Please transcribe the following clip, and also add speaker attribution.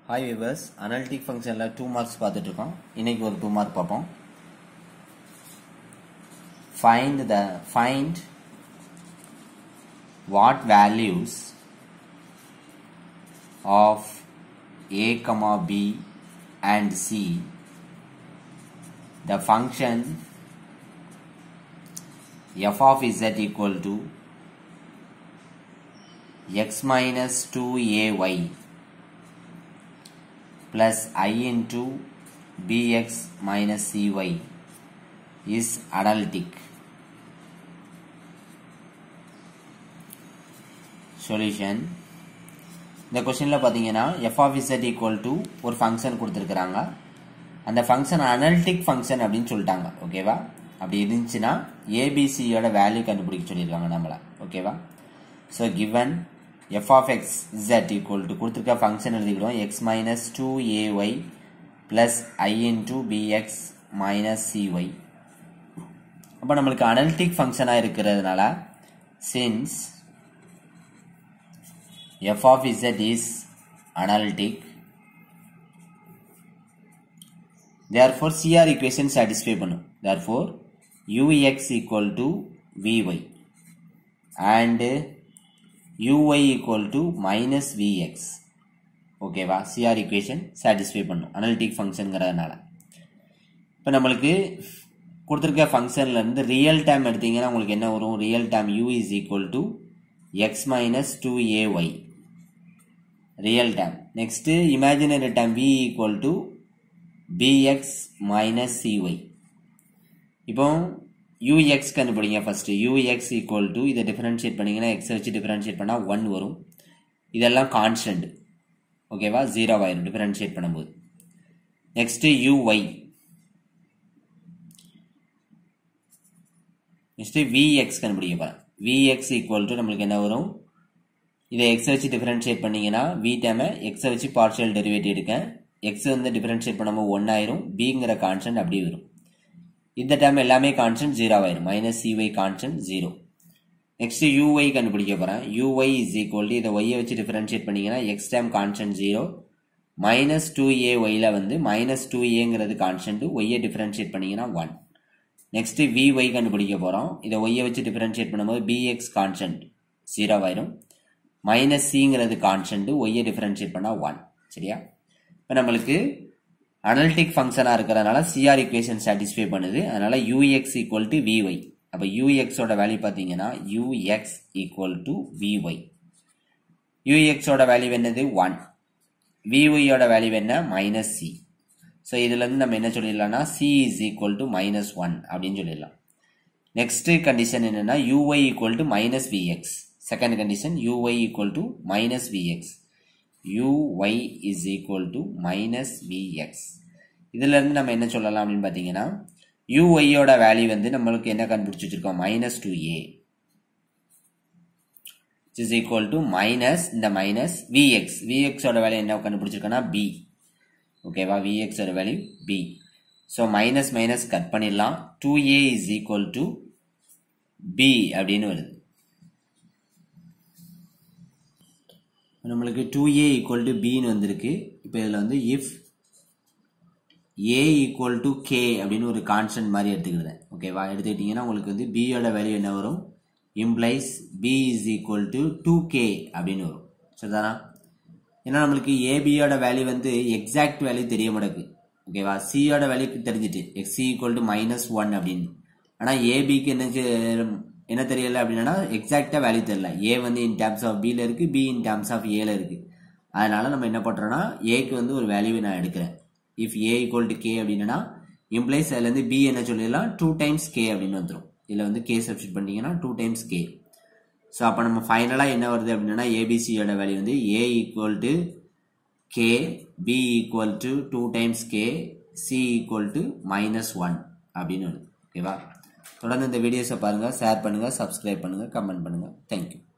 Speaker 1: Hi viewers analytic ஃபங்க்ஷனில் two marks பார்த்துட்டு இருக்கோம் இன்னைக்கு ஒரு டூ மார்க் பார்ப்போம் find the find what values of A comma B and C the function f of z equal to x minus 2ay plus i into bx minus cy is analytic. Solution இந்த கொஸ்டினில் பார்த்தீங்கன்னா F of Z equal to ஒரு function கொடுத்துருக்குறாங்க அந்த function analytic function அப்படின்னு சொல்லிட்டாங்க ஓகேவா அப்படி இருந்துச்சுன்னா ஏபிசியோட வேல்யூ கண்டுபிடிக்க சொல்லியிருக்காங்க நம்மளை ஓகேவா so given F of X Z equal to கொடுத்துருக்க ஃபங்க்ஷன் எழுதிக்கிடுவோம் X minus two A Y plus I into B X minus C Y அப்போ நம்மளுக்கு அனலிட்டிக் ஃபங்க்ஷனாக இருக்கிறதுனால since f of z is analytic therefore CR equation satisfy பண்ணும் therefore ux equal to vy and uy equal to minus vx ஓகேவா CR equation satisfy பண்ணும் analytic ஃபங்க்ஷனுங்கிறதுனால இப்போ நம்மளுக்கு கொடுத்துருக்க ஃபங்க்ஷன்ல இருந்து ரியல் டைம் எடுத்தீங்கன்னா உங்களுக்கு என்ன வரும் real time u is equal to x minus 2ay real term next imaginary term v equal to bx minus cy இப்போ ux கண்டுபிடிங்க ஃபர்ஸ்ட் ux equal to இதை டிஃபரன்ஷியேட் பண்ணீங்கன்னா x வச்சு டிஃபரன்ஷியேட் பண்ணால் ஒன் வரும் இதெல்லாம் கான்ஸ்டன்ட் ஓகேவா ஜீரோ ஆயிரும் டிஃபரன்ஷியேட் பண்ணும்போது நெக்ஸ்ட் uy நெக்ஸ்ட் vx கண்டுபிடிக்க போகிறேன் vx equal to நம்மளுக்கு என்ன வரும் இதை எக்ஸை வச்சு டிஃபரன்ஷியேட் பண்ணீங்கன்னா வி டேமை எக்ஸை வச்சு பார்ஷியல் டெரிவேட்டிவ் எடுக்கேன் எக்ஸ் வந்து டிஃபரன்ஷியேட் பண்ணும்போது ஒன் ஆயிரும் பிங்கிற கான்ஸ்டன்ட் அப்படியே வரும் இந்த டைம் எல்லாமே கான்ஸ்டன்ட் ஜீரோ ஆயிரும் minus C Y constant zero next U Y கண்டுபிடிக்க போகிறேன் யூஒய் இஸ் ஈக்குவல் டு இதை ஒய்யை வச்சு டிஃபரன்ஷியேட் பண்ணீங்கன்னா X time constant zero minus two A ஒய்யில் வந்து மைனஸ் டூ ஏங்கிறது கான்ஸ்டன்ட் ஒய்யை டிஃபரன்ஷியேட் பண்ணீங்கன்னா ஒன் நெக்ஸ்ட் வி ஒய் கண்டுபிடிக்க போகிறோம் இதை ஒய்யை வச்சு டிஃபரன்ஷியேட் பண்ணும்போது பிஎக்ஸ் கான்ஸ்டன்ட் ஜீரோ ஆயிரும் மைனஸ் சிங்கிறது கான்ஸ்டன்ட் ஒய்யை டிஃபரன்ஷியேட் பண்ணால் ஒன் சரியா இப்போ நம்மளுக்கு அனலிட்டிக் ஃபங்க்ஷனாக இருக்கிறதுனால சிஆர் இக்குவேஷன் சாட்டிஸ்ஃபை பண்ணுது அதனால யூஎக்ஸ் ஈக்குவல் டு விஒய் அப்போ யூஎக்ஸோட வேல்யூ பார்த்தீங்கன்னா யூஎக்ஸ் ஈக்குவல் டு விஒய் யூஎக்ஸோட வேல்யூ என்னது ஒன் விஒய்யோட வேல்யூ என்ன மைனஸ் சி ஸோ இதுலேருந்து நம்ம என்ன சொல்லிடலாம்னா C is equal to minus one அப்படின்னு சொல்லிடலாம் நெக்ஸ்ட் கண்டிஷன் என்னன்னா U Y equal to minus V X second condition uy equal to minus vx uy is equal to minus vx இதுல இருந்து நம்ம என்ன சொல்லலாம் அப்படின்னு பாத்தீங்கன்னா uy யோட வேல்யூ வந்து நம்மளுக்கு என்ன கண்டுபிடிச்சு வச்சிருக்கோம் minus two A is equal to minus இந்த மைனஸ் விஎக்ஸ் விஎக்ஸோட வேல்யூ என்ன கண்டுபிடிச்சிருக்கோம்னா பி ஓகேவா விஎக்ஸோட value B so minus minus cut பண்ணிடலாம் two A is equal to B அப்படின்னு வருது நம்மளுக்கு டூ ஏ ஈக்குவல் டு பின்னு வந்திருக்கு இப்போ இதில் வந்து if A equal to K அப்படின்னு ஒரு கான்ஸ்டன்ட் மாதிரி எடுத்துக்கிடுதேன் ஓகேவா எடுத்துக்கிட்டிங்கன்னா உங்களுக்கு வந்து பியோட வேல்யூ என்ன வரும் implies B is equal to two K அப்படின்னு வரும் சரிதானா ஏன்னா நம்மளுக்கு ஏபியோட வேல்யூ வந்து எக்ஸாக்ட் வேல்யூ தெரிய மாட்டேங்குது ஓகேவா சியோட வேல்யூ தெரிஞ்சிட்டு X equal to minus one அப்படின்னு ஆனால் ஏபிக்கு என்ன என்ன தெரியல அப்படின்னா எக்ஸாக்டா வேல்யூ தெரியல ஏ வந்து இன் டேர்ம்ஸ் ஆஃப் பியில் இருக்கு பி இன் டேர்ம்ஸ் ஆஃப் ஏல இருக்கு அதனால நம்ம என்ன பண்றோம்னா ஏக்கு வந்து ஒரு வேல்யூ நான் எடுக்கிறேன் if A equal to K அப்படின்னா இம்ப்ளைஸ் அதுல இருந்து பி என்ன சொல்லிடலாம் டூ டைம்ஸ் கே அப்படின்னு வந்துடும் இதுல வந்து கே சப்ஸ்டிட் பண்ணீங்கன்னா டூ டைம்ஸ் கே ஸோ அப்போ நம்ம ஃபைனலாக என்ன வருது அப்படின்னா ஏபிசியோட வேல்யூ வந்து A equal to K B equal to two times K C equal to minus one அப்படின்னு வருது ஓகேவா தொடர்ந்து இந்த வீடியோஸை பாருங்கள் ஷேர் பண்ணுங்கள் சப்ஸ்கிரைப் பண்ணுங்கள் கமெண்ட் பண்ணுங்கள் தேங்க்யூ